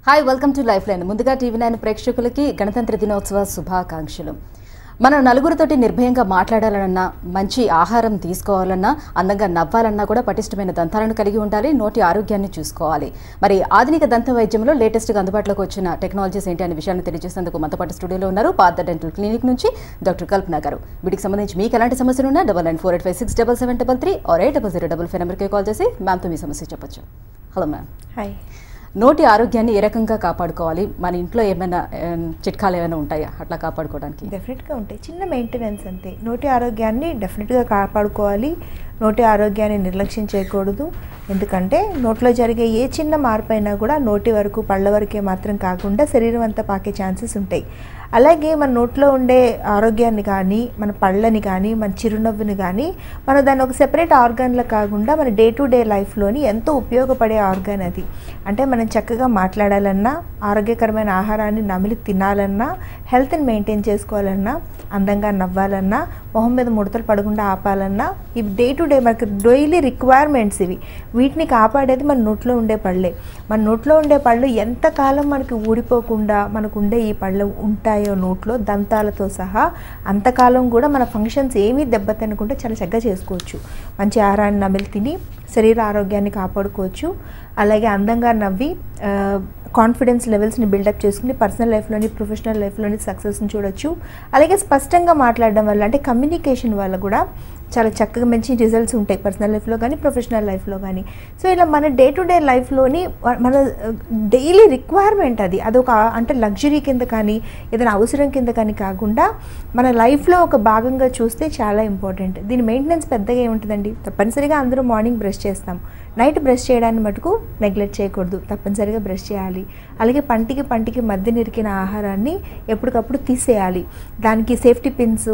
Hi welcome to lifeline ముందుగా TV nine ప్రేక్షకులకి గణతంత్ర దినోత్సవ శుభాకాంక్షలు మనం నలుగురితోటి నిర్భయంగా మాట్లాడాలన్నా మంచి ఆహారం తీసుకోవాలన్నా అందంగా నవ్వాలన్నా కూడా పటిష్టమైన దంతాలను కలిగి ఉండాలి నోటి ఆరోగ్యాన్ని చూసుకోవాలి మరి ఆధునిక దంత వైద్యంలో లేటెస్ట్గా అందుబాటులోకి వచ్చిన టెక్నాలజీస్ ఏంటి అనే విషయాన్ని తెలియజేసేందుకు మనతో పాటు స్టూడియోలో ఉన్నారు పాత డెంటల్ క్లినిక్ నుంచి డాక్టర్ కల్పన గారు వీటికి సంబంధించి మీకు ఎలాంటి సమస్యలు ఉన్నా double nine four eight five six double seven double three or eight double zero double five నెంబర్కి కాల్ చేసి మ్యామ్తో మీ సమస్య చెప్పొచ్చు హలో మ్యామ్ హాయ్ నోటి ఆరోగ్యాన్ని ఏ రకంగా కాపాడుకోవాలి మన ఇంట్లో ఏమైనా ఏం, చిట్కాలు ఏమైనా ఉంటాయా అట్లా కాపాడుకోవడానికి డెఫినెట్గా ఉంటాయి చిన్న మెయింటెనెన్స్ అంతే నోటి ఆరోగ్యాన్ని డెఫినెట్గా కాపాడుకోవాలి నోటి ఆరోగ్యాన్ని నిర్లక్ష్యం చేయకూడదు ఎందుకంటే నోట్లో జరిగే ఏ చిన్న మార్పు అయినా కూడా నోటి వరకు పళ్ళ వరకే మాత్రం కాకుండా శరీరం అంతా పాకే ఛాన్సెస్ ఉంటాయి అలాగే మన నోట్లో ఉండే ఆరోగ్యాన్ని కానీ మన పళ్ళని కానీ మన చిరునవ్వుని కానీ మనం దాన్ని ఒక సెపరేట్ ఆర్గాన్లో కాకుండా మన డే టు డే లైఫ్లోని ఎంతో ఉపయోగపడే ఆర్గాన్ అది అంటే మనం చక్కగా మాట్లాడాలన్నా ఆరోగ్యకరమైన ఆహారాన్ని నమిలి తినాలన్నా హెల్త్ని మెయింటైన్ చేసుకోవాలన్నా అందంగా నవ్వాలన్నా మొహం మీద ముడతలు పడకుండా ఆపాలన్నా ఇవి డే టు డే మనకి డైలీ రిక్వైర్మెంట్స్ ఇవి వీటిని కాపాడేది మన నోట్లో ఉండే పళ్ళే మన నోట్లో ఉండే పళ్ళు ఎంతకాలం మనకి ఊడిపోకుండా మనకు ఉండే ఈ పళ్ళు ఉంటాయో నోట్లో దంతాలతో సహా అంతకాలం కూడా మన ఫంక్షన్స్ ఏమీ దెబ్బతినకుండా చాలా చక్కగా చేసుకోవచ్చు మంచి ఆహారాన్ని నమిలి తిని శరీర ఆరోగ్యాన్ని కాపాడుకోవచ్చు అలాగే అందంగా నవ్వి కాన్ఫిడెన్స్ లెవెల్స్ని బిల్డప్ చేసుకుని పర్సనల్ లైఫ్లోని ప్రొఫెషనల్ లైఫ్లోని సక్సెస్ని చూడొచ్చు అలాగే స్పష్టంగా మాట్లాడడం వల్ల అంటే కమ్యూనికేషన్ వల్ల కూడా చాలా చక్కగా మంచి రిజల్ట్స్ ఉంటాయి పర్సనల్ లైఫ్లో కానీ ప్రొఫెషనల్ లైఫ్లో కానీ సో ఇలా మన డే టు డే లైఫ్లోని మన డైలీ రిక్వైర్మెంట్ అది అదొక అంటే లగ్జరీ కింద కానీ ఏదైనా అవసరం కింద కానీ కాకుండా మన లైఫ్లో ఒక భాగంగా చూస్తే చాలా ఇంపార్టెంట్ దీని మెయింటెనెన్స్ పెద్దగా ఏముంటుందండి తప్పనిసరిగా అందరూ మార్నింగ్ బ్రష్ చేస్తాం నైట్ బ్రష్ చేయడాన్ని మటుకు నెగ్లెక్ట్ చేయకూడదు తప్పనిసరిగా బ్రష్ చేయాలి అలాగే పంటికి పంటికి మధ్య నిరికిన ఆహారాన్ని ఎప్పటికప్పుడు తీసేయాలి దానికి సేఫ్టీ పిన్స్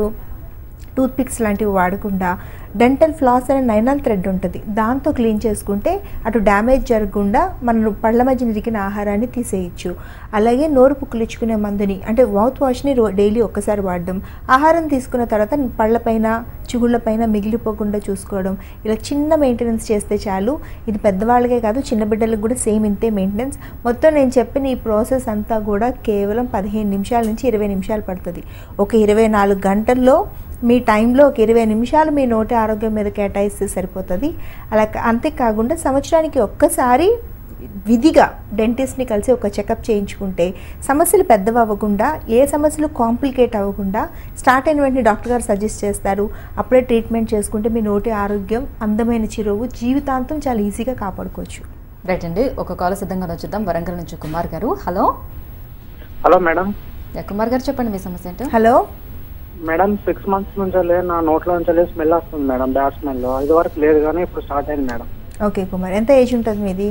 టూత్ పిక్స్ లాంటివి వాడకుండా డెంటల్ ఫ్లాస్ అనే నైనాల్ థ్రెడ్ ఉంటుంది దాంతో క్లీన్ చేసుకుంటే అటు డ్యామేజ్ జరగకుండా మన పళ్ళ మధ్య నిరికిన ఆహారాన్ని తీసేయచ్చు అలాగే నోరు పుక్కులిచ్చుకునే మందుని అంటే మౌత్ వాష్ని రో డైలీ ఒక్కసారి వాడడం ఆహారం తీసుకున్న తర్వాత పళ్ళపైన చిగుళ్ళపైన మిగిలిపోకుండా చూసుకోవడం ఇలా చిన్న మెయింటెనెన్స్ చేస్తే చాలు ఇది పెద్దవాళ్ళకే కాదు చిన్న బిడ్డలకు కూడా సేమ్ ఇంతే మెయింటెనెన్స్ మొత్తం నేను చెప్పిన ఈ ప్రాసెస్ అంతా కూడా కేవలం పదిహేను నిమిషాల నుంచి ఇరవై నిమిషాలు పడుతుంది ఒక ఇరవై నాలుగు గంటల్లో మీ టైంలో ఒక ఇరవై నిమిషాలు మీ నోటి ఆరోగ్యం మీద కేటాయిస్తే సరిపోతుంది అలా కా- అంతేకాకుండా సంవత్సరానికి ఒక్కసారి విధిగా డెంటిస్ట్ని కలిసి ఒక చెకప్ చేయించుకుంటే సమస్యలు పెద్దవి అవ్వకుండా ఏ సమస్యలు కాంప్లికేట్ అవ్వకుండా స్టార్ట్ అయిన వెంటనే డాక్టర్ గారు సజెస్ట్ చేస్తారు అప్పుడే ట్రీట్మెంట్ చేసుకుంటే మీ నోటి ఆరోగ్యం అందమైన చిరువు జీవితాంతం చాలా ఈజీగా కాపాడుకోవచ్చు రైట్ అండి ఒక కాల్ సిద్ధంగా చూద్దాం వరంగల్ నుంచి కుమార్ గారు hello hello madam yeah, Kumar గారు చెప్పండి మీ సమస్య ఏంటో హలో మేడం సిక్స్ మంత్స్ నుంచి నా నోట్లో నుంచి స్మెల్ వస్తుంది మేడం బ్యాడ్ స్మెల్ ఇది వరకు లేదు కానీ ఇప్పుడు స్టార్ట్ అయింది మేడం ఓకే కుమార్ ఎంత ఏజ్ ఉంటుంది మీది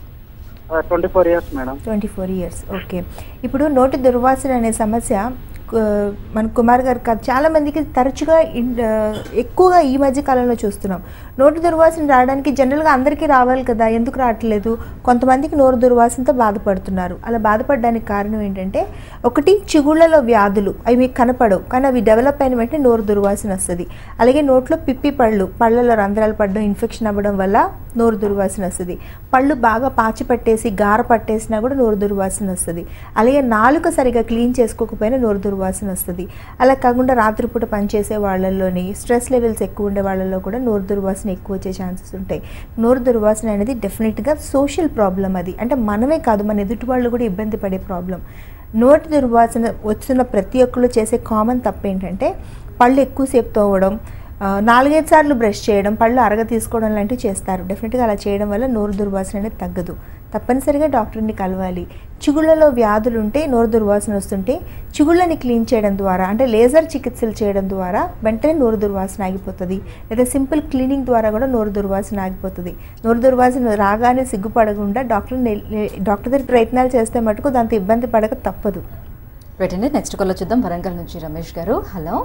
twenty four years madam twenty four years okay ఇప్పుడు నోటి దుర్వాసన అనే సమస్య కు- మన కుమార్ గారు కాదు చాలా మందికి తరచుగా ఇన్- ఆ, ఎక్కువగా ఈ మధ్య కాలంలో చూస్తున్నాం నోటి దుర్వాసన రావడానికి జనరల్గా అందరికీ రావాలి కదా ఎందుకు రావట్లేదు కొంతమందికి నోరు దుర్వాసనతో బాధపడుతున్నారు అలా బాధపడడానికి కారణం ఏంటంటే ఒకటి చిగుళ్ళలో వ్యాధులు అవి మీకు కనపడవు కానీ అవి డెవలప్ అయిన వెంటనే నోరు దుర్వాసన వస్తుంది అలాగే నోట్లో పిప్పి పళ్ళు పళ్ళలో రంధ్రాలు పడడం ఇన్ఫెక్షన్ అవ్వడం వల్ల నోరు దుర్వాసన వస్తుంది పళ్ళు బాగా పాచి పట్టేసి గార పట్టేసినా కూడా నోరు దుర్వాసన వస్తుంది అలాగే నాలుక సరిగా క్లీన్ చేసుకోకపోయినా నోరు దుర్వాసన వస్తుంది అలా కాకుండా రాత్రిపూట పనిచేసే వాళ్ళల్లోని స్ట్రెస్ లెవెల్స్ ఎక్కువ ఉండే వాళ్ళల్లో కూడా నోరు దుర్వాసన ఎక్కువ వచ్చే ఛాన్సెస్ ఉంటాయి నోరు దుర్వాసన అనేది డెఫినెట్గా సోషల్ ప్రాబ్లం అది అంటే మనమే కాదు మన ఎదుటి వాళ్ళు కూడా ఇబ్బంది పడే ప్రాబ్లం నోటి దుర్వాసన వస్తున్న ప్రతి ఒక్కరు చేసే కామన్ తప్పు ఏంటంటే పళ్ళు ఎక్కువసేపు తోవడం ఆ, నాలుగైదు సార్లు బ్రష్ చేయడం పళ్ళు అరగ తీసుకోవడం లాంటివి చేస్తారు డెఫినెట్గా అలా చేయడం వల్ల నోరు దుర్వాసన అనేది తగ్గదు తప్పనిసరిగా డాక్టర్ని కలవాలి చిగుళ్ళలో వ్యాధులు ఉంటే నోరు దుర్వాసన వస్తుంటే చిగుళ్ళని క్లీన్ చేయడం ద్వారా అంటే లేజర్ చికిత్సలు చేయడం ద్వారా వెంటనే నోరు దుర్వాసన ఆగిపోతుంది లేదా సింపుల్ క్లీనింగ్ ద్వారా కూడా నోరు దుర్వాసన ఆగిపోతుంది నోరు దుర్వాసన రాగానే సిగ్గుపడకుండా డాక్టర్ డాక్టర్ దగ్గర ప్రయత్నాలు చేస్తే మటుకు దాంతో ఇబ్బంది పడక తప్పదు రైట్ అండి నెక్స్ట్ కాల్ చూద్దాం వరంగల్ నుంచి రమేష్ గారు హలో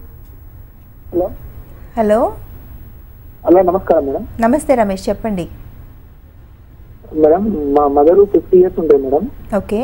హలో హలో హలో నమస్కారం మేడం నమస్తే రమేష్ చెప్పండి మేడం మా మదర్ ఫిఫ్టీ ఇయర్స్ ఉంటాయి మేడం ఓకే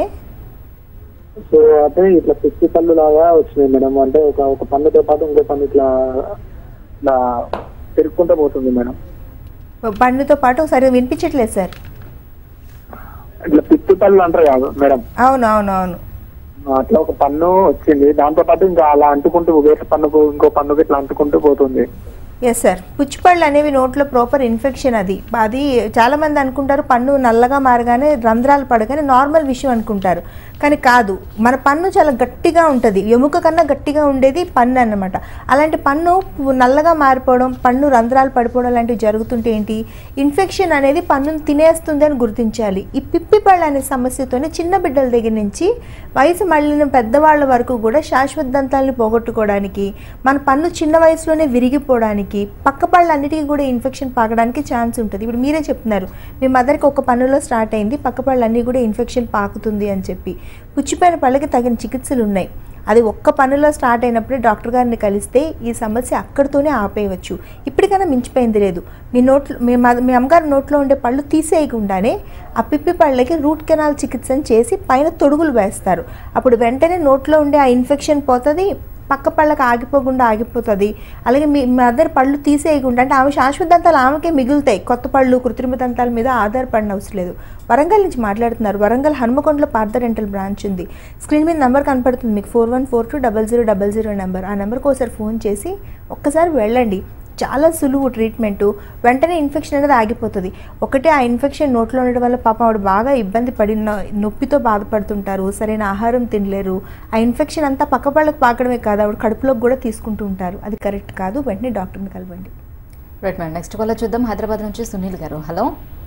సో అంటే ఇట్లా పిచ్చి పళ్ళు లాగా వచ్చినాయి మేడం అంటే ఒక ఒక పన్నుతో పాటు ఇంకో పన్ను ఇట్లా ఇట్లా తిరుక్కుంటూ పోతుంది మేడం పండుతో పాటు ఒకసారి వినిపించట్లేదు సార్ ఇట్లా పిత్తు పళ్ళు అంటారు కదా మేడం అవును అవును అవును అట్లా ఒక పన్ను వచ్చింది దాంతో పాటు ఇంకా అలా అంటుకుంటూ వేరే పన్నుకు ఇంకో పన్నుకు ఇట్లా అంటుకుంటూ పోతుంది ఎస్ సార్ పుచ్చిపళ్ళు అనేవి నోట్లో ప్రాపర్ ఇన్ఫెక్షన్ అది అది చాలామంది అనుకుంటారు పన్ను నల్లగా మారగానే రంధ్రాలు పడగానే నార్మల్ విషయం అనుకుంటారు కానీ కాదు మన పన్ను చాలా గట్టిగా ఉంటుంది ఎముక కన్నా గట్టిగా ఉండేది పన్ను అన్నమాట అలాంటి పన్ను నల్లగా మారిపోవడం పన్ను రంధ్రాలు పడిపోవడం లాంటివి జరుగుతుంటే ఏంటి ఇన్ఫెక్షన్ అనేది పన్నును తినేస్తుంది అని గుర్తించాలి ఈ పిప్పి పళ్ళు అనే సమస్యతోనే చిన్న బిడ్డల దగ్గర నుంచి వయసు మళ్ళిన పెద్దవాళ్ళ వరకు కూడా శాశ్వత దంతాలను పోగొట్టుకోవడానికి మన పన్ను చిన్న వయసులోనే విరిగిపోవడానికి పక్క పళ్ళన్నిటికీ కూడా ఇన్ఫెక్షన్ పాకడానికి ఛాన్స్ ఉంటుంది ఇప్పుడు మీరే చెప్తున్నారు మీ మదర్కి ఒక పన్నులో స్టార్ట్ అయింది పక్క పళ్ళన్నీ కూడా ఇన్ఫెక్షన్ పాకుతుంది అని చెప్పి పుచ్చిపోయిన పళ్ళకి తగిన చికిత్సలు ఉన్నాయి అది ఒక్క పన్నులో స్టార్ట్ అయినప్పుడే డాక్టర్ గారిని కలిస్తే ఈ సమస్య అక్కడితోనే ఆపేయవచ్చు ఇప్పటికైనా మించిపోయింది లేదు మీ నోట్లో మీ మద- మీ అమ్మగారి నోట్లో ఉండే పళ్ళు తీసేయకుండానే ఆ పిప్పి పళ్ళకి రూట్ కెనాల్ చికిత్సను చేసి పైన తొడుగులు వేస్తారు అప్పుడు వెంటనే నోట్లో ఉండే ఆ ఇన్ఫెక్షన్ పోతుంది పక్క పళ్ళకి ఆగిపోకుండా ఆగిపోతుంది అలాగే మీ మదర్ పళ్ళు తీసేయకుండా అంటే ఆమె శాశ్వత దంతాలు ఆమెకే మిగులుతాయి కొత్త పళ్ళు కృత్రిమ దంతాల మీద ఆధారపడిన అవసరం లేదు వరంగల్ నుంచి మాట్లాడుతున్నారు వరంగల్ హనుమకొండలో పార్థ డెంటల్ బ్రాంచ్ ఉంది స్క్రీన్ మీద నెంబర్ కనపడుతుంది మీకు four one four two double zero double zero number ఆ నెంబర్కి ఒకసారి ఫోన్ చేసి ఒక్కసారి వెళ్ళండి చాలా సులువు ట్రీట్మెంటు వెంటనే ఇన్ఫెక్షన్ అనేది ఆగిపోతుంది ఒకటే ఆ ఇన్ఫెక్షన్ నోట్లో ఉండడం వల్ల పాపం ఆవిడ బాగా ఇబ్బంది పడి నొ- నొప్పితో బాధపడుతుంటారు సరైన ఆహారం తినలేరు ఆ ఇన్ఫెక్షన్ అంతా పక్క పళ్ళకి పాకడమే కాదు ఆవిడ కడుపులోకి కూడా తీసుకుంటూ ఉంటారు అది కరెక్ట్ కాదు వెంటనే డాక్టర్ని కలవండి రైట్ మేడం నెక్స్ట్ కాల్ చూద్దాం హైదరాబాద్ నుంచి సునీల్ గారు hello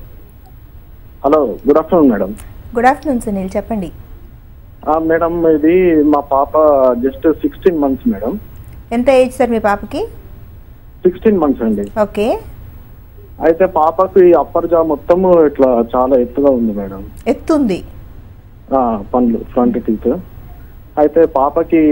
hello good afternoon madam good afternoon Sunil చెప్పండి మేడం ఇది మా పాప జస్ట్ సిక్స్టీన్ మంత్స్ మేడం ఎంత ఏజ్ సార్ మీ పాపకి సిక్స్టీన్ మంత్స్ అండి ఓకే అయితే పాపకి అప్పర్ జా మొత్తం ఇట్లా చాలా ఎత్తుగా ఉంది మేడం ఎత్తుంది ఆ, పండ్లు ఫ్రంట్ టీత్ అయితే పాపకి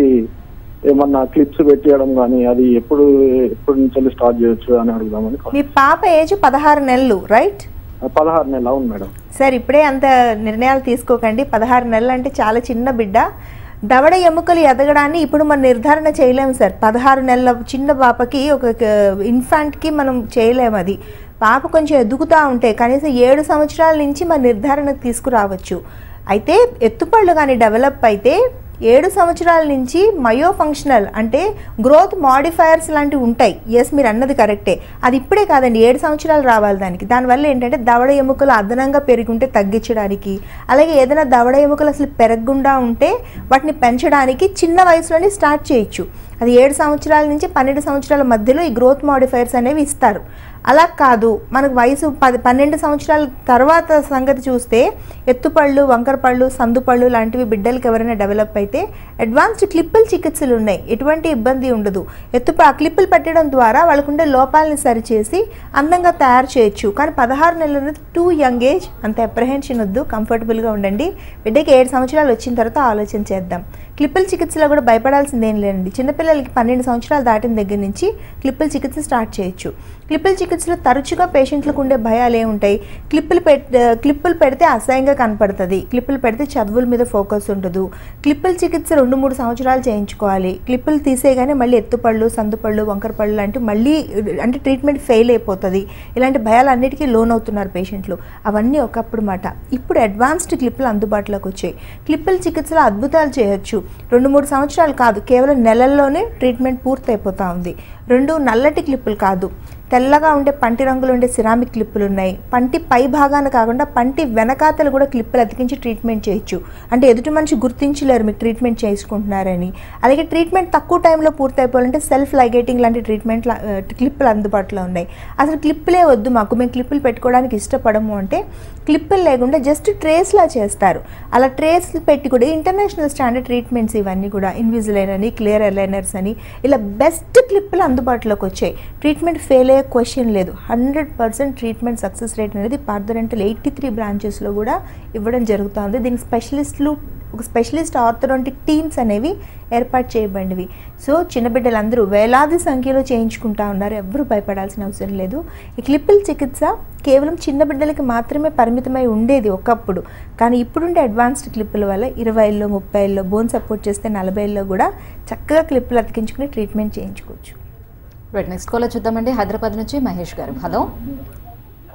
ఏమన్నా క్లిప్స్ పెట్టియడం కానీ అది ఎప్పుడు ఎప్పటి నుంచి స్టార్ట్ చేయొచ్చు అని అడుగుదామని call. మీ పాప ఏజ్ పదహారు నెలలు రైట్ పదహారు నెలలు అవును మేడం సార్ ఇప్పుడే అంత నిర్ణయాలు తీసుకోకండి పదహారు నెలలు అంటే చాలా చిన్న బిడ్డ దవడ ఎముకలు ఎదగడాన్ని ఇప్పుడు మనం నిర్ధారణ చేయలేము సార్ పదహారు నెలల చిన్న పాపకి ఒక ఇన్ఫాంట్కి మనం చేయలేము అది పాప కొంచెం ఎదుగుతూ ఉంటే కనీసం ఏడు సంవత్సరాల నుంచి మన నిర్ధారణకు తీసుకురావచ్చు అయితే ఎత్తుపళ్ళు కానీ డెవలప్ అయితే ఏడు సంవత్సరాల నుంచి మయో ఫంక్షనల్ అంటే గ్రోత్ మాడిఫైయర్స్ లాంటివి ఉంటాయి ఎస్ మీరు అన్నది కరెక్టే అది ఇప్పుడే కాదండి ఏడు సంవత్సరాలు రావాలి దానికి దానివల్ల ఏంటంటే దవడ ఎముకలు అదనంగా పెరిగి ఉంటే తగ్గించడానికి అలాగే ఏదైనా దవడ ఎముకలు అసలు పెరగకుండా ఉంటే వాటిని పెంచడానికి చిన్న వయసులోనే స్టార్ట్ చేయొచ్చు అది ఏడు సంవత్సరాల నుంచి పన్నెండు సంవత్సరాల మధ్యలో ఈ గ్రోత్ మాడిఫైయర్స్ అనేవి ఇస్తారు అలా కాదు మనకు వయసు పది పన్నెండు సంవత్సరాల తర్వాత సంగతి చూస్తే ఎత్తుపళ్ళు వంకరపళ్ళు సందుపళ్ళు లాంటివి బిడ్డలకి ఎవరైనా డెవలప్ అయితే అడ్వాన్స్డ్ క్లిప్పుల చికిత్సలు ఉన్నాయి ఎటువంటి ఇబ్బంది ఉండదు ఎత్తు ఆ క్లిప్పులు పెట్టడం ద్వారా వాళ్ళకుండే లోపాలని సరిచేసి అందంగా తయారు చేయొచ్చు కానీ పదహారు నెలలు అనేది టూ యంగ్ ఏజ్ అంత అప్రహెన్షన్ వద్దు కంఫర్టబుల్గా ఉండండి బిడ్డకి ఏడు సంవత్సరాలు వచ్చిన తర్వాత ఆలోచన చేద్దాం క్లిప్పుల చికిత్సలో కూడా భయపడాల్సింది ఏం లేదండి చిన్నపిల్లలకి పన్నెండు సంవత్సరాలు దాటిన దగ్గర నుంచి క్లిప్పుల చికిత్స స్టార్ట్ చేయొచ్చు క్లిప్పుల చికిత్సలో తరచుగా పేషెంట్లకు ఉండే భయాలు ఏముంటాయి క్లిప్పులు పెట్ క్లిప్పులు పెడితే అసహ్యంగా కనపడుతుంది క్లిప్పులు పెడితే చదువుల మీద ఫోకస్ ఉండదు క్లిప్పుల చికిత్స రెండు మూడు సంవత్సరాలు చేయించుకోవాలి క్లిప్పులు తీసేయగానే మళ్ళీ ఎత్తుపళ్ళు సందుపళ్ళు వంకరపళ్ళు లాంటివి మళ్ళీ అంటే ట్రీట్మెంట్ ఫెయిల్ అయిపోతుంది ఇలాంటి భయాలన్నిటికీ లోన్ అవుతున్నారు పేషెంట్లు అవన్నీ ఒకప్పుడు మాట ఇప్పుడు అడ్వాన్స్డ్ క్లిప్పులు అందుబాటులోకి వచ్చాయి క్లిప్పుల చికిత్సలో అద్భుతాలు చేయొచ్చు రెండు మూడు సంవత్సరాలు కాదు కేవలం నెలల్లోనే ట్రీట్మెంట్ పూర్తయిపోతా ఉంది రెండు నల్లటి క్లిప్పులు కాదు తెల్లగా ఉండే పంటి రంగులు ఉండే సిరామిక్ క్లిప్పులు ఉన్నాయి పంటి పై భాగాన కాకుండా పంటి వెనకాతలు కూడా క్లిప్పులు అతికించి ట్రీట్మెంట్ చేయొచ్చు అంటే ఎదుటి మనిషి గుర్తించలేరు మీకు ట్రీట్మెంట్ చేసుకుంటున్నారని అలాగే ట్రీట్మెంట్ తక్కువ టైంలో పూర్తయిపోవాలంటే సెల్ఫ్ లైగేటింగ్ లాంటి ట్రీట్మెంట్ క్లిప్పులు అందుబాటులో ఉన్నాయి అసలు క్లిప్పులే వద్దు మాకు మేము క్లిప్పులు పెట్టుకోవడానికి ఇష్టపడము అంటే క్లిప్పులు లేకుండా జస్ట్ ట్రేస్లా చేస్తారు అలా ట్రేస్ పెట్టి కూడా ఇంటర్నేషనల్ స్టాండర్డ్ ట్రీట్మెంట్స్ ఇవన్నీ కూడా ఇన్విజిలైన్ అని క్లియర్ ఎలైనర్స్ అని ఇలా బెస్ట్ క్లిప్పులు అందుబాటులోకి వచ్చాయి ట్రీట్మెంట్ ఫెయిల్ అయ్యే క్వశ్చన్ లేదు hundred percent treatment success rate అనేది పార్థరెంటల్ ఎయిటీ త్రీ బ్రాంచెస్లో కూడా ఇవ్వడం జరుగుతుంది దీనికి స్పెషలిస్టులు ఒక స్పెషలిస్ట్ ఆర్థోడోంటిక్ టీమ్స్ అనేవి ఏర్పాటు చేయబడినవి సో చిన్న బిడ్డలందరూ వేలాది సంఖ్యలో చేయించుకుంటా ఉన్నారు ఎవరు భయపడాల్సిన అవసరం లేదు ఈ క్లిప్పుల చికిత్స కేవలం చిన్న బిడ్డలకి మాత్రమే పరిమితమై ఉండేది ఒకప్పుడు కానీ ఇప్పుడుండే అడ్వాన్స్డ్ క్లిప్పుల వల్ల ఇరవైలో ముప్పైలో బోన్ సపోర్ట్ చేస్తే నలభైలో కూడా చక్కగా క్లిప్పులు అతికించుకుని ట్రీట్మెంట్ చేయించుకోవచ్చు రైట్ నెక్స్ట్ కాల్ చూద్దామండి హైదరాబాద్ నుంచి మహేష్ గారు హలో హలో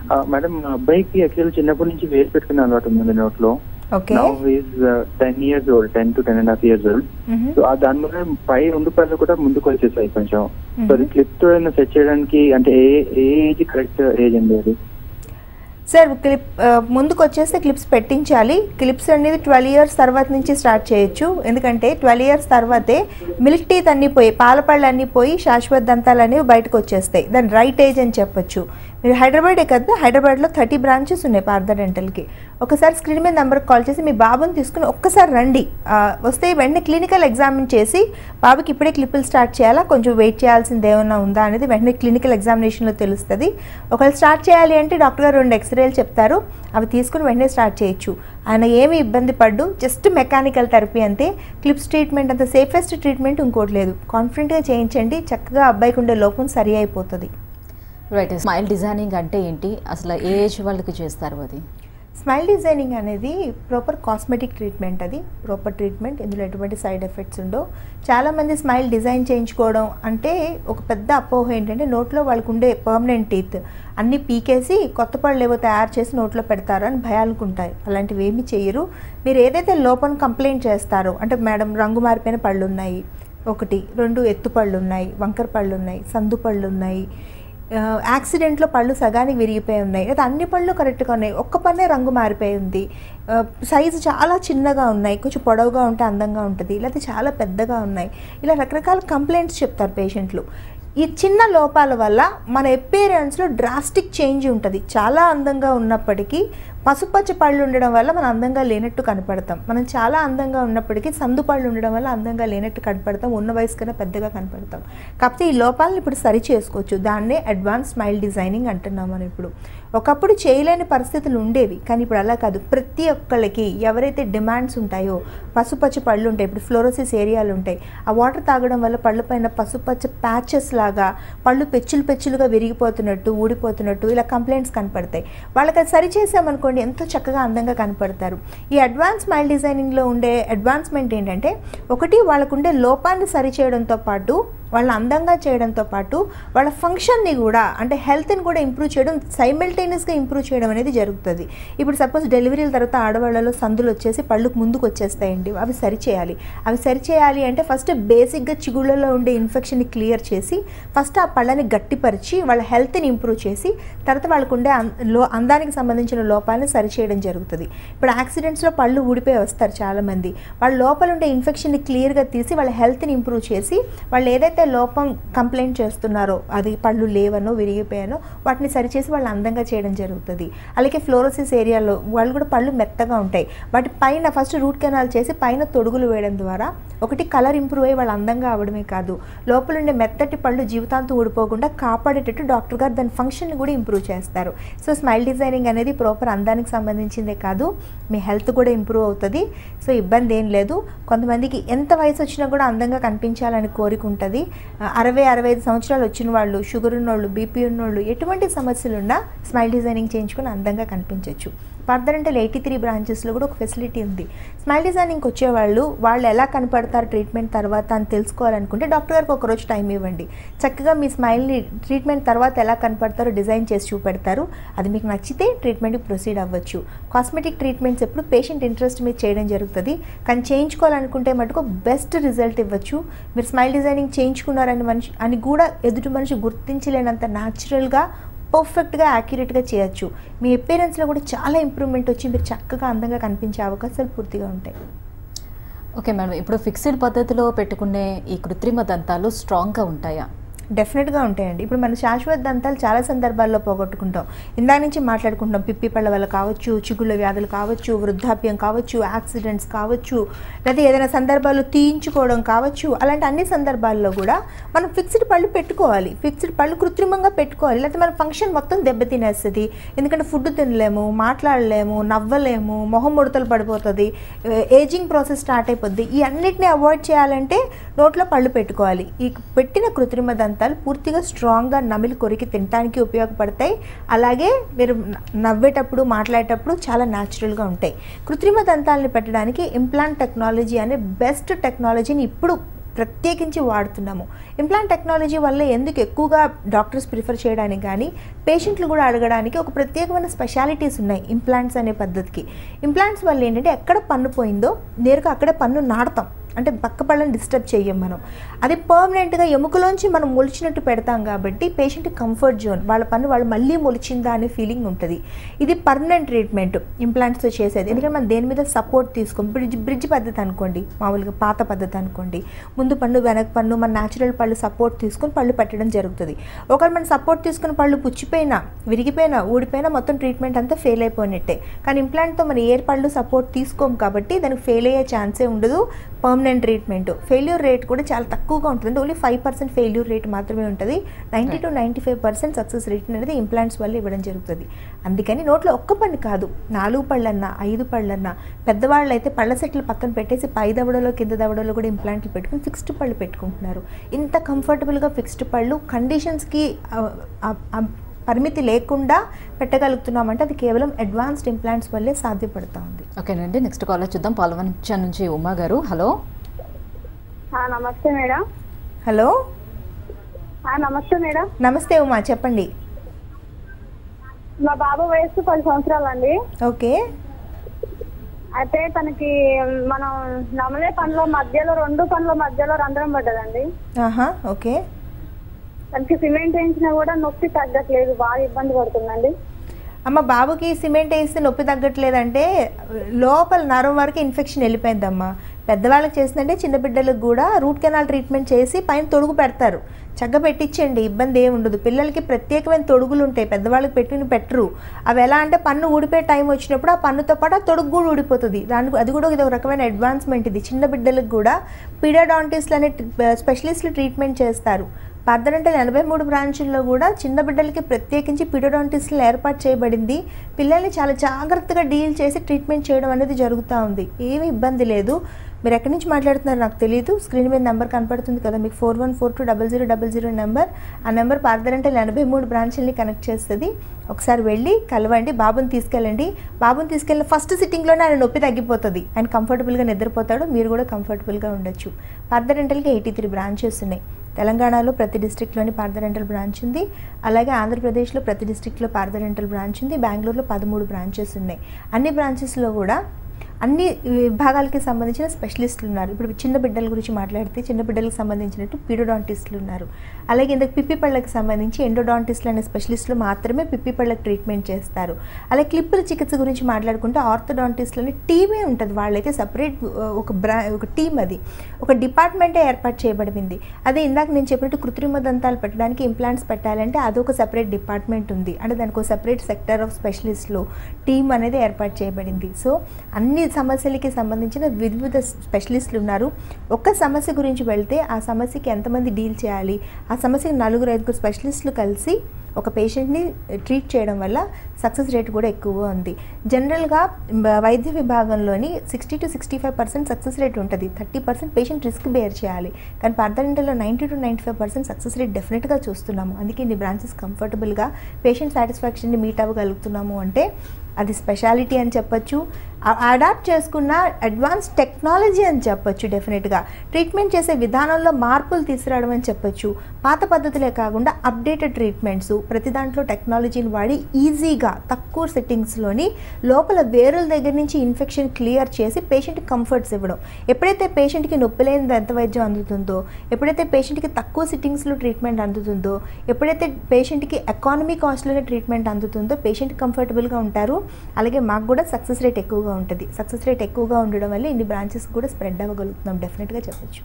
మేడం మా అబ్బాయికి యాక్చువల్ చిన్నప్పటి నుంచి వేసి పెట్టుకునే అలవాటు ఉంది నోట్లో okay now is ten years old ten to ten and half years old hmm. So ఆ దాని వల్ల పై రెండు పళ్ళు కూడా ముందుకు వచ్చేసాయి కొంచెం Mhm. సో అది క్లిప్ తో సెట్ చేయడానికి అంటే ఏ ఏ ఏజ్ కరెక్ట్ ఏజ్ అండి అది సార్ క్లిప్ ఆ, ముందుకు వచ్చేస్తే క్లిప్స్ పెట్టించాలి క్లిప్స్ అనేది ట్వెల్వ్ ఇయర్స్ తర్వాత నుంచి స్టార్ట్ చేయొచ్చు ఎందుకంటే ట్వెల్వ్ ఇయర్స్ తర్వాతే మిల్క్ టీత్ అన్నీ పోయి పాలపళ్ళు అన్నీ పోయి శాశ్వత దంతాలు అనేవి బయటకు వచ్చేస్తాయి దాని రైట్ ఏజ్ అని చెప్పొచ్చు మీరు హైదరాబాదే కదా హైదరాబాద్లో థర్టీ బ్రాంచెస్ ఉన్నాయి పార్థ డెంటల్కి ఒకసారి స్క్రీన్ మీద నెంబర్కి కాల్ చేసి మీ బాబుని తీసుకుని ఒక్కసారి రండి ఆ, వస్తే వెంటనే క్లినికల్ ఎగ్జామిన్ చేసి బాబుకి ఇప్పుడే క్లిప్పులు స్టార్ట్ చేయాలా కొంచెం వెయిట్ చేయాల్సింది ఏమైనా ఉందా అనేది వెంటనే క్లినికల్ ఎగ్జామినేషన్లో తెలుస్తుంది ఒకవేళ స్టార్ట్ చేయాలి అంటే డాక్టర్ గారు రెండు ఎక్స్రేలు చెప్తారు అవి తీసుకుని వెంటనే స్టార్ట్ చేయొచ్చు ఆయన ఏమి ఇబ్బంది పడ్డు జస్ట్ మెకానికల్ థెరపీ అంతే క్లిప్స్ ట్రీట్మెంట్ అంత సేఫెస్ట్ ట్రీట్మెంట్ ఇంకోటి లేదు కాన్ఫిడెంట్గా చేయించండి చక్కగా అబ్బాయికి ఉండే లోపం సరి అయిపోతుంది రైట్ స్మైల్ డిజైనింగ్ అంటే ఏంటి అసలు ఏ ఏజ్ వాళ్ళకి చేస్తారు అది స్మైల్ డిజైనింగ్ అనేది ప్రాపర్ కాస్మెటిక్ ట్రీట్మెంట్ అది ప్రాపర్ ట్రీట్మెంట్ ఇందులో ఎటువంటి సైడ్ ఎఫెక్ట్స్ ఉండవు చాలామంది స్మైల్ డిజైన్ చేయించుకోవడం అంటే ఒక పెద్ద అపోహ ఏంటంటే నోట్లో వాళ్ళకు ఉండే పర్మనెంట్ టీత్ అన్నీ పీకేసి కొత్త పళ్ళు ఏవో తయారు చేసి నోట్లో పెడతారు అని భయాలుకుంటాయి అలాంటివి ఏమీ చేయరు మీరు ఏదైతే లోపల కంప్లైంట్ చేస్తారో అంటే మేడం రంగు మారిపోయిన పళ్ళు ఉన్నాయి ఒకటి రెండు ఎత్తు పళ్ళు ఉన్నాయి వంకర పళ్ళు ఉన్నాయి సందు పళ్ళు ఉన్నాయి ఆ, యాక్సిడెంట్లో పళ్ళు సగానికి విరిగిపోయి ఉన్నాయి లేదా అన్ని పళ్ళు కరెక్ట్గా ఉన్నాయి ఒక్క పన్నే రంగు మారిపోయి ఉంది ఆ, సైజు చాలా చిన్నగా ఉన్నాయి కొంచెం పొడవుగా ఉంటే అందంగా ఉంటుంది లేకపోతే చాలా పెద్దగా ఉన్నాయి ఇలా రకరకాల కంప్లైంట్స్ చెప్తారు పేషెంట్లు ఈ చిన్న లోపాల వల్ల మన ఎపీరియన్స్లో డ్రాస్టిక్ చేంజ్ ఉంటుంది చాలా అందంగా ఉన్నప్పటికీ పసుపచ్చ పళ్ళు ఉండడం వల్ల మనం అందంగా లేనట్టు కనపడతాం మనం చాలా అందంగా ఉన్నప్పటికీ సందు పళ్ళు ఉండడం వల్ల అందంగా లేనట్టు కనపడతాం ఉన్న వయసు కన్నా పెద్దగా కనపడతాం కాకపోతే ఈ లోపాలను ఇప్పుడు సరి చేసుకోవచ్చు దాన్నే అడ్వాన్స్ స్మైల్ డిజైనింగ్ అంటున్నాం మనం ఇప్పుడు ఒకప్పుడు చేయలేని పరిస్థితులు ఉండేవి కానీ ఇప్పుడు అలా కాదు ప్రతి ఒక్కళ్ళకి ఎవరైతే డిమాండ్స్ ఉంటాయో పసుపచ్చ పళ్ళు ఉంటాయి ఇప్పుడు ఫ్లోరోసిస్ ఏరియాలు ఉంటాయి ఆ వాటర్ తాగడం వల్ల పళ్ళ పైన పసుపచ్చ ప్యాచెస్ లాగా పళ్ళు పెచ్చులు పెచ్చులుగా విరిగిపోతున్నట్టు ఊడిపోతున్నట్టు ఇలా కంప్లైంట్స్ కనపడతాయి వాళ్ళకి అది సరి చేసామనుకోండి ఎంతో చక్కగా అందంగా కనపడతారు ఈ అడ్వాన్స్ స్మైల్ డిజైనింగ్లో ఉండే అడ్వాన్స్మెంట్ ఏంటంటే ఒకటి వాళ్ళకు ఉండే లోపాన్ని సరి చేయడంతో పాటు వాళ్ళని అందంగా చేయడంతో పాటు వాళ్ళ ఫంక్షన్ని కూడా అంటే హెల్త్ని కూడా ఇంప్రూవ్ చేయడం సైమిల్టేనియస్గా ఇంప్రూవ్ చేయడం అనేది జరుగుతుంది ఇప్పుడు సపోజ్ డెలివరీల తర్వాత ఆడవాళ్ళలో సందులు వచ్చేసి పళ్ళుకు ముందుకు వచ్చేస్తాయండి అవి సరి చేయాలి అవి సరి చేయాలి అంటే ఫస్ట్ బేసిక్గా చిగుళ్ళలో ఉండే ఇన్ఫెక్షన్ని క్లియర్ చేసి ఫస్ట్ ఆ పళ్ళని గట్టిపరిచి వాళ్ళ హెల్త్ని ఇంప్రూవ్ చేసి తర్వాత వాళ్ళకు ఉండే అం- లో అందానికి సంబంధించిన లోపాలను సరిచేయడం జరుగుతుంది ఇప్పుడు యాక్సిడెంట్స్లో పళ్ళు ఊడిపోయి వస్తారు చాలామంది వాళ్ళ లోపల ఉండే ఇన్ఫెక్షన్ని క్లియర్గా తీసి వాళ్ళ హెల్త్ని ఇంప్రూవ్ చేసి వాళ్ళు ఏదైతే లోపం కంప్లైంట్ చేస్తున్నారో అది పళ్ళు లేవనో విరిగిపోయానో వాటిని సరిచేసి వాళ్ళు అందంగా చేయడం జరుగుతుంది అలాగే ఫ్లోరోసిస్ ఏరియాలో వాళ్ళు కూడా పళ్ళు మెత్తగా ఉంటాయి వాటి పైన ఫస్ట్ రూట్ కెనాల్ చేసి పైన తొడుగులు వేయడం ద్వారా ఒకటి కలర్ ఇంప్రూవ్ అయ్యి వాళ్ళు అందంగా అవడమే కాదు లోపల ఉండే మెత్తటి పళ్ళు జీవితాంతం ఊడిపోకుండా కాపాడేటట్టు డాక్టర్ గారు దాని ఫంక్షన్ని కూడా ఇంప్రూవ్ చేస్తారు సో స్మైల్ డిజైనింగ్ అనేది ప్రాపర్ అందానికి సంబంధించిందే కాదు మీ హెల్త్ కూడా ఇంప్రూవ్ అవుతుంది సో ఇబ్బంది ఏం లేదు కొంతమందికి ఎంత వయసు వచ్చినా కూడా అందంగా కనిపించాలని కోరిక ఉంటుంది ఆ, అరవై అరవై ఐదు సంవత్సరాలు వచ్చిన వాళ్ళు షుగర్ ఉన్నోళ్ళు బీపీ ఉన్నోళ్ళు ఎటువంటి సమస్యలు ఉన్నా స్మైల్ డిజైనింగ్ చేయించుకొని అందంగా కనిపించవచ్చు ఫర్దర్ అంటే ఎయిటీ త్రీ బ్రాంచెస్లో కూడా ఒక ఫెసిలిటీ ఉంది స్మైల్ డిజైనింగ్కి వచ్చేవాళ్ళు వాళ్ళు ఎలా కనపడతారు ట్రీట్మెంట్ తర్వాత అని తెలుసుకోవాలనుకుంటే డాక్టర్ గారికి ఒక రోజు టైం ఇవ్వండి చక్కగా మీ స్మైల్ని ట్రీట్మెంట్ తర్వాత ఎలా కనపడతారో డిజైన్ చేసి చూపెడతారు అది మీకు నచ్చితే ట్రీట్మెంట్కి ప్రొసీడ్ అవ్వచ్చు కాస్మెటిక్ ట్రీట్మెంట్స్ ఎప్పుడు పేషెంట్ ఇంట్రెస్ట్ మీద చేయడం జరుగుతుంది కానీ చేయించుకోవాలనుకుంటే మటుకు బెస్ట్ రిజల్ట్ ఇవ్వచ్చు మీరు స్మైల్ డిజైనింగ్ చేయించుకున్నారని మనిషి అని కూడా ఎదుటి మనిషి గుర్తించలేనంత న్యాచురల్గా పర్ఫెక్ట్గా యాక్యురేట్గా చేయొచ్చు మీ అపీరెన్స్లో కూడా చాలా ఇంప్రూవ్మెంట్ వచ్చి మీరు చక్కగా అందంగా కనిపించే అవకాశాలు పూర్తిగా ఉంటాయి ఓకే మేడం ఇప్పుడు ఫిక్స్డ్ పద్ధతిలో పెట్టుకునే ఈ కృత్రిమ దంతాలు స్ట్రాంగ్గా ఉంటాయా డెఫినెట్గా ఉంటాయండి ఇప్పుడు మన శాశ్వత దంతాలు చాలా సందర్భాల్లో పోగొట్టుకుంటాం ఇందా నుంచి మాట్లాడుకుంటాం పిప్పి పళ్ళ వల్ల కావచ్చు చిగుళ్ళ వ్యాధులు కావచ్చు వృద్ధాప్యం కావచ్చు యాక్సిడెంట్స్ కావచ్చు లేదా ఏదైనా సందర్భాల్లో తీయించుకోవడం కావచ్చు అలాంటి అన్ని సందర్భాల్లో కూడా మనం ఫిక్స్డ్ పళ్ళు పెట్టుకోవాలి ఫిక్స్డ్ పళ్ళు కృత్రిమంగా పెట్టుకోవాలి లేకపోతే మన ఫంక్షన్ మొత్తం దెబ్బతినేస్తుంది ఎందుకంటే ఫుడ్ తినలేము మాట్లాడలేము నవ్వలేము మొహం ముడతలు పడిపోతుంది ఏజింగ్ ప్రాసెస్ స్టార్ట్ అయిపోద్ది ఈ అన్నిటిని అవాయిడ్ చేయాలంటే నోట్లో పళ్ళు పెట్టుకోవాలి ఈ పెట్టిన కృత్రిమ దంతాలు పూర్తిగా స్ట్రాంగ్గా నమిలి కొరికి తినడానికి ఉపయోగపడతాయి అలాగే మీరు న- నవ్వేటప్పుడు మాట్లాడేటప్పుడు చాలా న్యాచురల్గా ఉంటాయి కృత్రిమ దంతాలని పెట్టడానికి ఇంప్లాంట్ టెక్నాలజీ అనే బెస్ట్ టెక్నాలజీని ఇప్పుడు ప్రత్యేకించి వాడుతున్నాము ఇంప్లాంట్ టెక్నాలజీ వల్ల ఎందుకు ఎక్కువగా డాక్టర్స్ ప్రిఫర్ చేయడానికి కానీ పేషెంట్లు కూడా అడగడానికి ఒక ప్రత్యేకమైన స్పెషాలిటీస్ ఉన్నాయి ఇంప్లాంట్స్ అనే పద్ధతికి ఇంప్లాంట్స్ వల్ల ఏంటంటే ఎక్కడ పన్ను పోయిందో నేరుగా అక్కడే పన్ను నాడతాం అంటే పక్క పళ్ళని డిస్టర్బ్ చేయం మనం అది పర్మనెంట్గా ఎముకలోంచి మనం మొలిచినట్టు పెడతాం కాబట్టి పేషెంట్ కంఫర్ట్ జోన్ వాళ్ళ పన్ను వాళ్ళు మళ్ళీ మొలిచిందా అనే ఫీలింగ్ ఉంటుంది ఇది పర్మనెంట్ ట్రీట్మెంట్ ఇంప్లాంట్స్తో చేసేది ఎందుకంటే మనం దేని మీద సపోర్ట్ తీసుకోం బ్రిడ్జ్ బ్రిడ్జ్ పద్ధతి అనుకోండి మామూలుగా పాత పద్ధతి అనుకోండి ముందు పన్ను వెనక పన్ను మన న్యాచురల్ పళ్ళు సపోర్ట్ తీసుకొని పళ్ళు పెట్టడం జరుగుతుంది ఒకవేళ మనం సపోర్ట్ తీసుకుని పళ్ళు పుచ్చిపోయినా విరిగిపోయినా ఊడిపోయినా మొత్తం ట్రీట్మెంట్ అంతా ఫెయిల్ అయిపోయినట్టే కానీ ఇంప్లాంట్తో మన ఏర్ పళ్ళు సపోర్ట్ తీసుకోం కాబట్టి దానికి ఫెయిల్ అయ్యే ఛాన్సే ఉండదు పర్మనెంట్ ట్రీట్మెంట్ ఫెయిల్యూర్ రేట్ కూడా చాలా తక్కువగా ఉంటుంది only five percent failure rate మాత్రమే ఉంటుంది ninety to ninety five percent success rate అనేది ఇంప్లాంట్స్ వల్ల ఇవ్వడం జరుగుతుంది అందుకని నోట్లో ఒక్క పన్ను కాదు నాలుగు పళ్ళన్నా ఐదు పళ్ళన్నా పెద్దవాళ్ళు అయితే పళ్ళ సెట్లు పక్కన పెట్టేసి పై దవడలో కింద దవడలో కూడా ఇంప్లాంట్లు పెట్టుకుని ఫిక్స్డ్ పళ్ళు పెట్టుకుంటున్నారు ఇంత కంఫర్టబుల్గా ఫిక్స్డ్ పళ్ళు కండిషన్స్కి పరిమితి లేకుండా పెట్టగలుగుతున్నామంటే అది కేవలం అడ్వాన్స్డ్ ఇంప్లాంట్స్ వల్లే సాధ్యపడుతూ ఉంది ఓకేనండి నెక్స్ట్ కాలర్ చూద్దాం పాల్వంచ నుంచి ఉమా గారు హలో ఆ, నమస్తే మేడం హలో ఆ, నమస్తే మేడం నమస్తే ఉమా చెప్పండి మా బాబు వయసు పది సంవత్సరాలండి ఓకే అయితే తనకి మనం నమలే పనుల మధ్యలో రెండు పనుల మధ్యలో రంధ్రం పడ్డదండి ఆహా ఓకే తనకి సిమెంట్ వేయించినా కూడా నొప్పి తగ్గట్లేదు బాగా ఇబ్బంది పడుతుందండి అమ్మ బాబుకి సిమెంట్ వేస్తే నొప్పి తగ్గట్లేదంటే లోపల నరం వరకు ఇన్ఫెక్షన్ వెళ్ళిపోయిందమ్మా పెద్దవాళ్ళకి చేసిందంటే చిన్న బిడ్డలకు కూడా రూట్ కెనాల్ ట్రీట్మెంట్ చేసి పైన తొడుగు పెడతారు చక్క పెట్టించండి ఇబ్బంది ఏమి ఉండదు పిల్లలకి ప్రత్యేకమైన తొడుగులు ఉంటాయి పెద్దవాళ్ళకి పెట్టిన పెట్టరు అవి ఎలా అంటే పన్ను ఊడిపోయే టైం వచ్చినప్పుడు ఆ పన్నుతో పాటు ఆ తొడుగు కూడా ఊడిపోతుంది దానికి అది కూడా ఇది ఒక రకమైన అడ్వాన్స్మెంట్ ఇది చిన్న బిడ్డలకు కూడా పీడియాడాంటిస్ట్లు అనే స్పెషలిస్టులు ట్రీట్మెంట్ చేస్తారు పద్దనంటల ఎనభై మూడు బ్రాంచుల్లో కూడా చిన్న బిడ్డలకి ప్రత్యేకించి పిడోడాంటిస్ట్లు ఏర్పాటు చేయబడింది పిల్లల్ని చాలా జాగ్రత్తగా డీల్ చేసి ట్రీట్మెంట్ చేయడం అనేది జరుగుతూ ఉంది ఏమీ ఇబ్బంది లేదు మీరు ఎక్కడి నుంచి మాట్లాడుతున్నారో నాకు తెలియదు స్క్రీన్ మీద నెంబర్ కనపడుతుంది కదా మీకు four one four two double zero double zero number ఆ నెంబర్ పార్దరంటల్ ఎనభై మూడు బ్రాంచుల్ని కనెక్ట్ చేస్తుంది ఒకసారి వెళ్ళి కలవండి బాబుని తీసుకెళ్ళండి బాబుని తీసుకెళ్ళిన ఫస్ట్ సిట్టింగ్లోనే ఆయన నొప్పి తగ్గిపోతుంది ఆయన కంఫర్టబుల్గా నిద్రపోతాడు మీరు కూడా కంఫర్టబుల్గా ఉండొచ్చు పార్దరెంటల్కి ఎయిటీ త్రీ బ్రాంచెస్ ఉన్నాయి తెలంగాణలో ప్రతి డిస్ట్రిక్ట్లోని పార్దరెంటల్ బ్రాంచ్ ఉంది అలాగే ఆంధ్రప్రదేశ్లో ప్రతి డిస్ట్రిక్ట్లో పార్దరెంటల్ బ్రాంచ్ ఉంది బెంగళూరులో పదమూడు బ్రాంచెస్ ఉన్నాయి అన్ని బ్రాంచెస్లో కూడా అన్ని విభాగాలకి సంబంధించిన స్పెషలిస్టులు ఉన్నారు ఇప్పుడు చిన్న బిడ్డల గురించి మాట్లాడితే చిన్న బిడ్డలకు సంబంధించినట్టు పీడోడాంటిస్టులు ఉన్నారు అలాగే ఇందుకు పిప్పి పళ్ళకి సంబంధించి ఎండోడాంటిస్టులు అనే స్పెషలిస్టులు మాత్రమే పిప్పి పళ్ళకి ట్రీట్మెంట్ చేస్తారు అలాగే క్లిప్పుల చికిత్స గురించి మాట్లాడుకుంటే ఆర్థోడాంటిస్టులు అనే టీమే ఉంటుంది వాళ్ళైతే సపరేట్ ఒక బ్రా ఒక టీం అది ఒక డిపార్ట్మెంటే ఏర్పాటు చేయబడింది అదే ఇందాక నేను చెప్పినట్టు కృత్రిమ దంతాలు పెట్టడానికి ఇంప్లాంట్స్ పెట్టాలంటే అదొక సపరేట్ డిపార్ట్మెంట్ ఉంది అంటే దానికి ఒక సపరేట్ సెక్టర్ ఆఫ్ స్పెషలిస్టులు టీం అనేది ఏర్పాటు చేయబడింది సో అన్ని సమస్యలకి సంబంధించిన వివిధ స్పెషలిస్టులు ఉన్నారు ఒక్క సమస్య గురించి వెళ్తే ఆ సమస్యకి ఎంతమంది డీల్ చేయాలి ఆ సమస్యకి నలుగురు ఐదుగురు స్పెషలిస్టులు కలిసి ఒక పేషెంట్ని ట్రీట్ చేయడం వల్ల సక్సెస్ రేట్ కూడా ఎక్కువగా ఉంది జనరల్గా బ- వైద్య విభాగంలోని sixty to sixty five percent success rate ఉంటుంది thirty percent patient risk bear చేయాలి కానీ పర్దరింటలో ninety to ninety five percent success rate డెఫినెట్గా చూస్తున్నాము అందుకే ఇన్ని బ్రాంచెస్ కంఫర్టబుల్గా పేషెంట్ సాటిస్ఫాక్షన్ని మీట్ అవ్వగలుగుతున్నాము అంటే అది స్పెషాలిటీ అని చెప్పొచ్చు అడాప్ట్ చేసుకున్న అడ్వాన్స్ టెక్నాలజీ అని చెప్పొచ్చు డెఫినెట్గా ట్రీట్మెంట్ చేసే విధానంలో మార్పులు తీసుకురావడం అని చెప్పొచ్చు పాత పద్ధతులే కాకుండా అప్డేటెడ్ ట్రీట్మెంట్స్ ప్రతి దాంట్లో టెక్నాలజీని వాడి ఈజీగా తక్కువ సెట్టింగ్స్లోని లోపల వేరుల దగ్గర నుంచి ఇన్ఫెక్షన్ క్లియర్ చేసి పేషెంట్ కంఫర్ట్స్ ఇవ్వడం ఎప్పుడైతే పేషెంట్కి నొప్పి లేని దంత వైద్యం అందుతుందో ఎప్పుడైతే పేషెంట్కి తక్కువ సిట్టింగ్స్లో ట్రీట్మెంట్ అందుతుందో ఎప్పుడైతే పేషెంట్కి ఎకానమీ కాస్ట్లోనే ట్రీట్మెంట్ అందుతుందో పేషెంట్ కంఫర్టబుల్గా ఉంటారు అలాగే మాకు కూడా సక్సెస్ రేట్ ఎక్కువగా ఉంటుంది సక్సెస్ రేట్ ఎక్కువగా ఉండడం వల్ల ఇన్ని బ్రాంచెస్ కూడా స్ప్రెడ్ అవ్వగలుగుతున్నాం డెఫినెట్గా చెప్పొచ్చు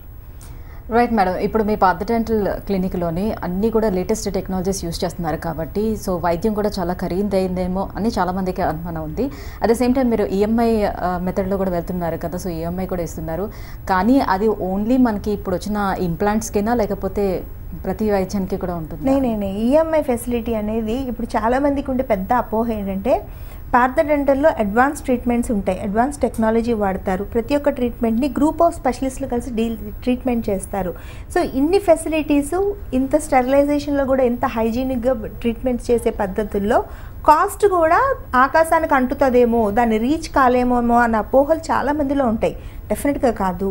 రైట్ మేడం ఇప్పుడు మీ పాత డెంటల్ క్లినిక్లోని అన్నీ కూడా లేటెస్ట్ టెక్నాలజీస్ యూస్ చేస్తున్నారు కాబట్టి సో వైద్యం కూడా చాలా ఖరీదైందేమో అని చాలామందికి అనుమానం ఉంది అట్ ద సేమ్ టైం మీరు ఈఎంఐ మెథడ్లో కూడా వెళ్తున్నారు కదా సో ఈఎంఐ కూడా ఇస్తున్నారు కానీ అది ఓన్లీ మనకి ఇప్పుడు వచ్చిన ఇంప్లాంట్స్కేనా లేకపోతే ప్రతి వైద్యానికి కూడా ఉంటుంది నేనే ఈఎంఐ ఫెసిలిటీ అనేది ఇప్పుడు చాలామందికి ఉండే పెద్ద అపోహ ఏంటంటే పార్థ డెంటల్లో అడ్వాన్స్ ట్రీట్మెంట్స్ ఉంటాయి అడ్వాన్స్ టెక్నాలజీ వాడతారు ప్రతి ఒక్క ట్రీట్మెంట్ని గ్రూప్ ఆఫ్ స్పెషలిస్టులు కలిసి డీల్ ట్రీట్మెంట్ చేస్తారు సో ఇన్ని ఫెసిలిటీస్ ఇంత స్టెరిలైజేషన్లో కూడా ఇంత హైజీనిక్గా ట్రీట్మెంట్స్ చేసే పద్ధతుల్లో కాస్ట్ కూడా ఆకాశానికి అంటుతుందేమో దాన్ని రీచ్ కాలేమోమో అన్న అపోహలు చాలా మందిలో ఉంటాయి డెఫినెట్గా కాదు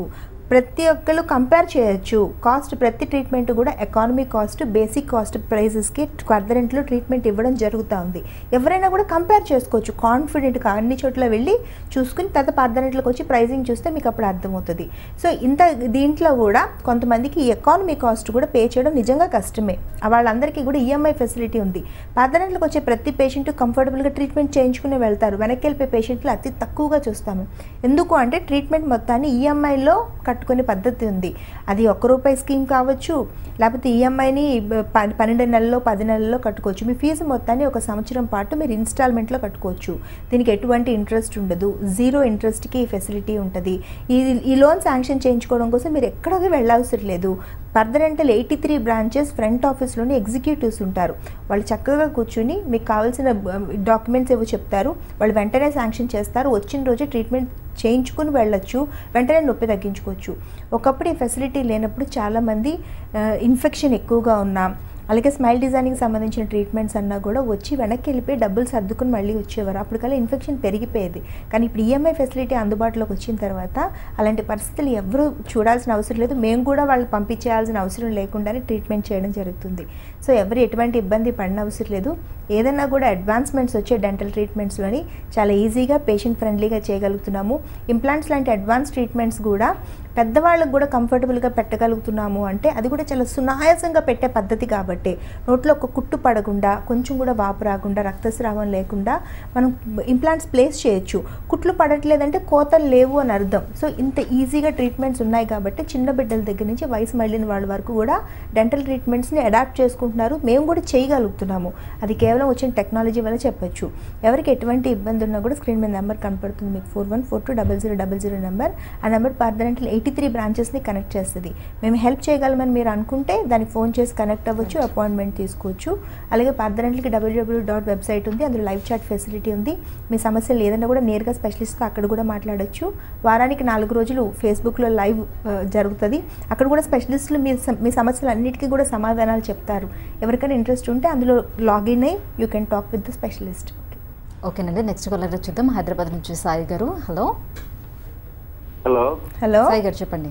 ప్రతి ఒక్కళ్ళు కంపేర్ చేయొచ్చు కాస్ట్ ప్రతి ట్రీట్మెంట్ కూడా ఎకానమీ కాస్ట్ బేసిక్ కాస్ట్ ప్రైజెస్కి క్వాడ్రంట్లో ట్రీట్మెంట్ ఇవ్వడం జరుగుతూ ఉంది ఎవరైనా కూడా కంపేర్ చేసుకోవచ్చు కాన్ఫిడెంట్గా అన్ని చోట్ల వెళ్ళి చూసుకుని తర్వాత పర్దనెట్లకు వచ్చి ప్రైజింగ్ చూస్తే మీకు అప్పుడు అర్థమవుతుంది సో ఇంత దీంట్లో కూడా కొంతమందికి ఎకానమీ కాస్ట్ కూడా పే చేయడం నిజంగా కష్టమే వాళ్ళందరికీ కూడా ఈఎంఐ ఫెసిలిటీ ఉంది పర్దనెట్లకు వచ్చే ప్రతి పేషెంట్ కంఫర్టబుల్గా ట్రీట్మెంట్ చేయించుకుని వెళ్తారు వెనక్కి వెళ్ళిపోయే పేషెంట్లు అతి తక్కువగా చూస్తాము ఎందుకు అంటే ట్రీట్మెంట్ మొత్తాన్ని ఈఎంఐలో కట్టుకునే పద్ధతి ఉంది అది ఒక్క రూపాయి స్కీమ్ కావచ్చు లేకపోతే ఈఎంఐని పన్నెండు నెలల్లో పది నెలల్లో కట్టుకోవచ్చు మీ ఫీజు మొత్తాన్ని ఒక సంవత్సరం పాటు మీరు ఇన్స్టాల్మెంట్లో కట్టుకోవచ్చు దీనికి ఎటువంటి ఇంట్రెస్ట్ ఉండదు జీరో ఇంట్రెస్ట్కి ఈ ఫెసిలిటీ ఉంటుంది ఈ ఈ లోన్ శాంక్షన్ చేయించుకోవడం కోసం మీరు ఎక్కడికి వెళ్ళవసరం లేదు Partha dental eighty three branches front ఆఫీస్లోని ఎగ్జిక్యూటివ్స్ ఉంటారు వాళ్ళు చక్కగా కూర్చుని మీకు కావాల్సిన డాక్యుమెంట్స్ ఏవో చెప్తారు వాళ్ళు వెంటనే శాంక్షన్ చేస్తారు వచ్చిన రోజు ట్రీట్మెంట్ చేయించుకుని వెళ్ళొచ్చు వెంటనే నొప్పి తగ్గించుకోవచ్చు ఒకప్పుడు ఈ ఫెసిలిటీ లేనప్పుడు చాలామంది ఇన్ఫెక్షన్ ఎక్కువగా ఉన్నా అలాగే స్మైల్ డిజైనింగ్ సంబంధించిన ట్రీట్మెంట్స్ అన్నా కూడా వచ్చి వెనక్కి వెళ్ళిపోయి డబ్బులు సర్దుకుని మళ్ళీ వచ్చేవారు అప్పటికల్లా ఇన్ఫెక్షన్ పెరిగిపోయేది కానీ ఇప్పుడు ఈఎంఐ ఫెసిలిటీ అందుబాటులోకి వచ్చిన తర్వాత అలాంటి పరిస్థితులు ఎవరు చూడాల్సిన అవసరం లేదు మేము కూడా వాళ్ళు పంపించేయాల్సిన అవసరం లేకుండానే ట్రీట్మెంట్ చేయడం జరుగుతుంది సో ఎవరు ఎటువంటి ఇబ్బంది పడిన అవసరం లేదు ఏదైనా కూడా అడ్వాన్స్మెంట్స్ వచ్చే డెంటల్ ట్రీట్మెంట్స్లోని చాలా ఈజీగా పేషెంట్ ఫ్రెండ్లీగా చేయగలుగుతున్నాము ఇంప్లాంట్స్ లాంటి అడ్వాన్స్ ట్రీట్మెంట్స్ కూడా పెద్దవాళ్ళకు కూడా కంఫర్టబుల్గా పెట్టగలుగుతున్నాము అంటే అది కూడా చాలా సునాయాసంగా పెట్టే పద్ధతి కాబట్టి నోట్లో ఒక కుట్టు పడకుండా కొంచెం కూడా వాపు రాకుండా రక్తస్రావం లేకుండా మనం ఇంప్లాంట్స్ ప్లేస్ చేయొచ్చు కుట్లు పడట్లేదంటే కోతలు లేవు అని అర్థం సో ఇంత ఈజీగా ట్రీట్మెంట్స్ ఉన్నాయి కాబట్టి చిన్న బిడ్డల దగ్గర నుంచి వయసు మళ్ళిన వాళ్ళ వరకు కూడా డెంటల్ ట్రీట్మెంట్స్ని అడాప్ట్ చేసుకుంటున్నారు మేము కూడా చేయగలుగుతున్నాము అది కేవలం వచ్చిన టెక్నాలజీ వల్ల చెప్పొచ్చు ఎవరికి ఎటువంటి ఇబ్బంది ఉన్నా కూడా స్క్రీన్ మీద నెంబర్ కనపడుతుంది మీకు four one four two double zero double zero number ఆ నెంబర్ పర్దనెంటల్ ఎయిటీ త్రీ బ్రాంచెస్ని కనెక్ట్ చేస్తుంది మేము హెల్ప్ చేయగలమని మీరు అనుకుంటే దానికి ఫోన్ చేసి కనెక్ట్ అవ్వచ్చు అపాయింట్మెంట్ తీసుకోవచ్చు అలాగే పర్దనెంట్లకి డబ్ల్యూడబ్ల్యూ డాట్ వెబ్సైట్ ఉంది అందులో లైవ్ చాట్ ఫెసిలిటీ ఉంది మీ సమస్యలు ఏదైనా కూడా నేరుగా స్పెషలిస్ట్తో అక్కడ కూడా మాట్లాడొచ్చు వారానికి నాలుగు రోజులు ఫేస్బుక్లో లైవ్ ఆ, జరుగుతుంది అక్కడ కూడా స్పెషలిస్టులు మీ సమ- మీ సమస్యలు అన్నిటికీ కూడా సమాధానాలు చెప్తారు ఎవరికైనా ఇంట్రెస్ట్ ఉంటే అందులో లాగిన్ అయ్యి you can talk with the specialist ఓకేనండి నెక్స్ట్ కాలర్ చూద్దాం హైదరాబాద్ నుంచి సాయి గారు hello hello hello Sai garu చెప్పండి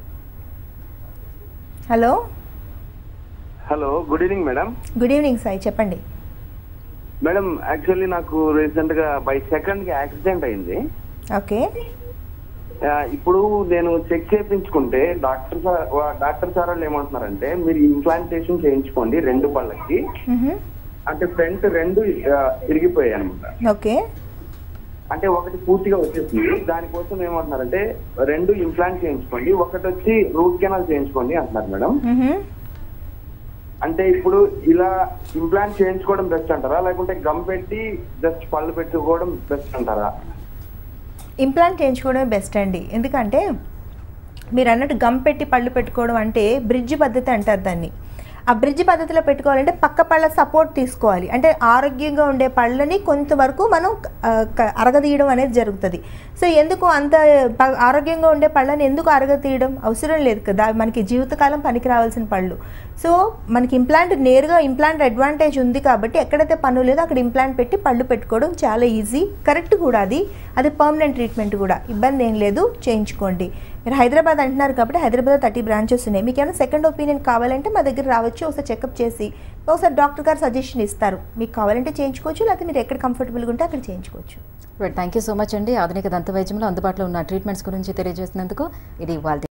hello hello good evening madam good evening Sai చెప్పండి మేడం యాక్చువల్లీ నాకు రీసెంట్ గా బై సెకండ్ కి యాక్సిడెంట్ అయింది ఓకే ఆ, ఇప్పుడు నేను చెక్ చేయించుకుంటే డాక్టర్ సార్ వా- డాక్టర్ సార్ వాళ్ళు ఏమంటున్నారంటే మీరు ఇంప్లాంటేషన్ చేయించుకోండి రెండు పళ్ళకి మ్హూ. అంటే ఫ్రంట్ రెండు ఆ, ఇరిగిపోయాయి అనమాట ఓకే అంటే ఒకటి పూర్తిగా వచ్చేసింది దానికోసం ఏమంటున్నారంటే రెండు ఇంప్లాంట్ చేయించుకోండి ఒకటి వచ్చి రూట్ కెనాల్ చేయించుకోండి అంటున్నారు మేడం మ్హూ. అంటే ఇప్పుడు ఇలా ఇంప్లాంట్ చేయించుకోవడం బెస్ట్ అంటారా లేకుంటే గమ్ పెట్టి జస్ట్ పళ్ళు పెట్టుకోవడం బెస్ట్ అంటారా ఇంప్లాంట్ చేయించుకోవడమే బెస్ట్ అండి ఎందుకంటే మీరు అన్నట్టు గమ్ పెట్టి పళ్ళు పెట్టుకోవడం అంటే బ్రిడ్జ్ పద్ధతి అంటారు దాన్ని ఆ బ్రిడ్జ్ పద్ధతిలో పెట్టుకోవాలంటే పక్క పళ్ళ సపోర్ట్ తీసుకోవాలి అంటే ఆరోగ్యంగా ఉండే పళ్ళని కొంతవరకు మనం ఆ, క- అరగదీయడం అనేది జరుగుతుంది సో ఎందుకు అంత ప- ఆరోగ్యంగా ఉండే పళ్ళని ఎందుకు అరగతీయడం అవసరం లేదు కదా మనకి జీవితకాలం పనికి రావాల్సిన పళ్ళు సో మనకి ఇంప్లాంట్ నేరుగా ఇంప్లాంట్ అడ్వాంటేజ్ ఉంది కాబట్టి ఎక్కడైతే పన్ను లేదో అక్కడ ఇంప్లాంట్ పెట్టి పళ్ళు పెట్టుకోవడం చాలా ఈజీ కరెక్ట్ కూడా అది అది పర్మనెంట్ ట్రీట్మెంట్ కూడా ఇబ్బంది ఏం లేదు చేయించుకోండి మీరు హైదరాబాద్ అంటున్నారు కాబట్టి హైదరాబాద్ థర్టీ బ్రాంచెస్ ఉన్నాయి మీకు ఏమైనా సెకండ్ ఒపీనియన్ కావాలంటే మా దగ్గర రావచ్చు ఒకసారి చెకప్ చేసి ఒకసారి డాక్టర్ గారు సజెషన్ ఇస్తారు మీకు కావాలంటే చేయించుకోవచ్చు లేకపోతే మీరు ఎక్కడ కంఫర్టబుల్గా ఉంటే అక్కడ చేయించుకోవచ్చు థ్యాంక్ యూ సో మచ్ అండి ఆధునిక దంత వైద్యంలో అందుబాటులో ఉన్న ట్రీట్మెంట్స్ గురించి తెలియజేసినందుకు ఇది వాళ్ళ